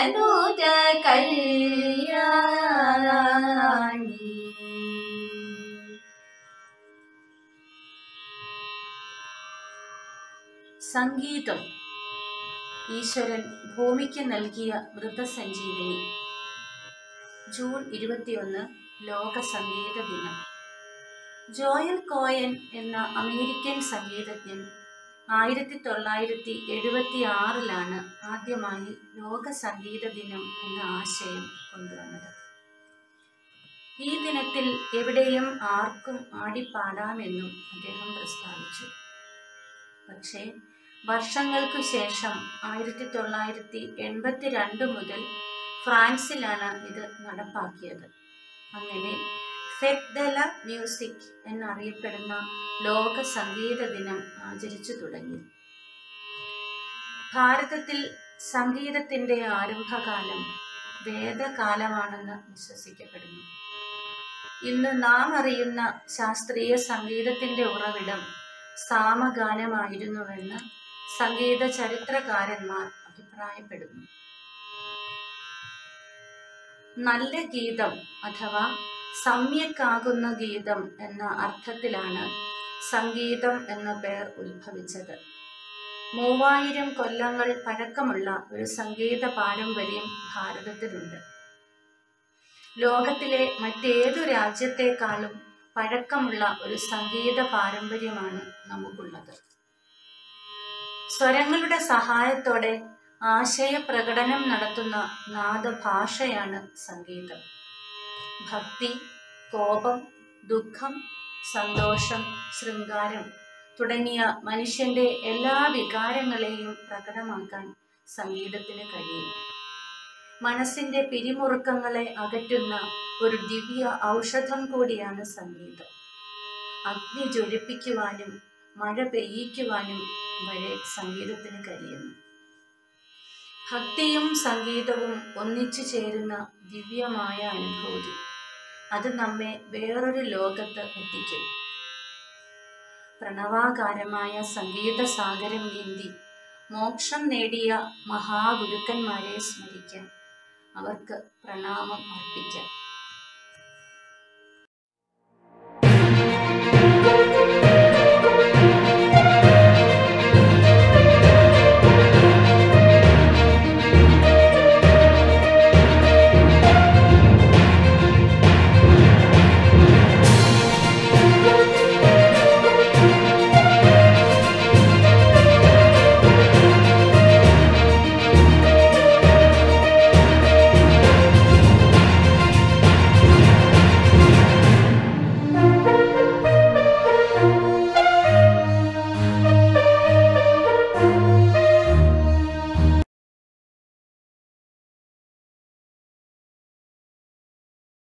അനുജ കല്യാണി സംഗീതം ഈശ്വരൻ ഭൂമിക്ക് നൽകിയ മൃതസഞ്ജീവനി ജൂൺ ഇരുപത്തിയൊന്ന് ലോക സംഗീത ദിനം ജോയൽ കോയൻ എന്ന അമേരിക്കൻ സംഗീതജ്ഞൻ ആയിരത്തി തൊള്ളായിരത്തി എഴുപത്തി ആറിലാണ് ആദ്യമായി ലോക സംഗീത ദിനം എന്ന ആശയം കൊണ്ടുവന്നത് ഈ ദിനത്തിൽ എവിടെയും ആർക്കും ആടിപ്പാടാമെന്നും അദ്ദേഹം പ്രസ്താവിച്ചു പക്ഷേ വർഷങ്ങൾക്കു ശേഷം ആയിരത്തി തൊള്ളായിരത്തി എൺപത്തി രണ്ട് മുതൽ ഫ്രാൻസിലാണ് ഇത് നടപ്പാക്കിയത് അങ്ങനെ ഫെറ്റ്ദല മ്യൂസിക് എന്നറിയപ്പെടുന്ന ലോക സംഗീത ദിനം ആചരിച്ചു തുടങ്ങി ഭാരതത്തിൽ സംഗീതത്തിൻ്റെ ആരംഭകാലം വേദകാലമാണെന്ന് വിശ്വസിക്കപ്പെടുന്നു ഇന്ന് നാം അറിയുന്ന ശാസ്ത്രീയ സംഗീതത്തിൻ്റെ ഉറവിടം സാമഗാനമായിരുന്നുവെന്ന് സംഗീത ചരിത്രകാരന്മാർ അഭിപ്രായപ്പെടുന്നു നല്ല ഗീതം അഥവാ സമ്യക്കാകുന്ന ഗീതം എന്ന അർത്ഥത്തിലാണ് സംഗീതം എന്ന പേർ ഉത്ഭവിച്ചത് മൂവായിരം കൊല്ലങ്ങൾ പഴക്കമുള്ള ഒരു സംഗീത പാരമ്പര്യം ഭാരതത്തിലുണ്ട് ലോകത്തിലെ മറ്റേതു രാജ്യത്തെക്കാളും പഴക്കമുള്ള ഒരു സംഗീത പാരമ്പര്യമാണ് നമുക്കുള്ളത് സ്വരങ്ങളുടെ സഹായത്തോടെ ആശയപ്രകടനം നടത്തുന്ന നാദഭാഷയാണ് സംഗീതം ഭക്തി കോപം ദുഃഖം സന്തോഷം ശൃംഗാരം തുടങ്ങിയ മനുഷ്യന്റെ എല്ലാ വികാരങ്ങളെയും പ്രകടമാക്കാൻ സംഗീതത്തിന് കഴിയും മനസ്സിന്റെ പിരിമുറുക്കങ്ങളെ അകറ്റുന്ന ഒരു ദിവ്യ ഔഷധം കൂടിയാണ് സംഗീതം അഗ്നി ജ്വലിപ്പിക്കുവാനും മഴ പെയ്യിക്കുവാനും വരെ സംഗീതത്തിന് കഴിയുന്നു ഭക്തിയും സംഗീതവും ഒന്നിച്ചു ചേരുന്ന ദിവ്യമായ അനുഭൂതി അത് നമ്മെ വേറൊരു ലോകത്ത് എത്തിക്കും പ്രണവാകാരമായ സംഗീത സാഗരം നീന്തി മോക്ഷം നേടിയ മഹാഗുരുക്കന്മാരെ സ്മരിക്കാൻ അവർക്ക് പ്രണാമം അർപ്പിക്കാം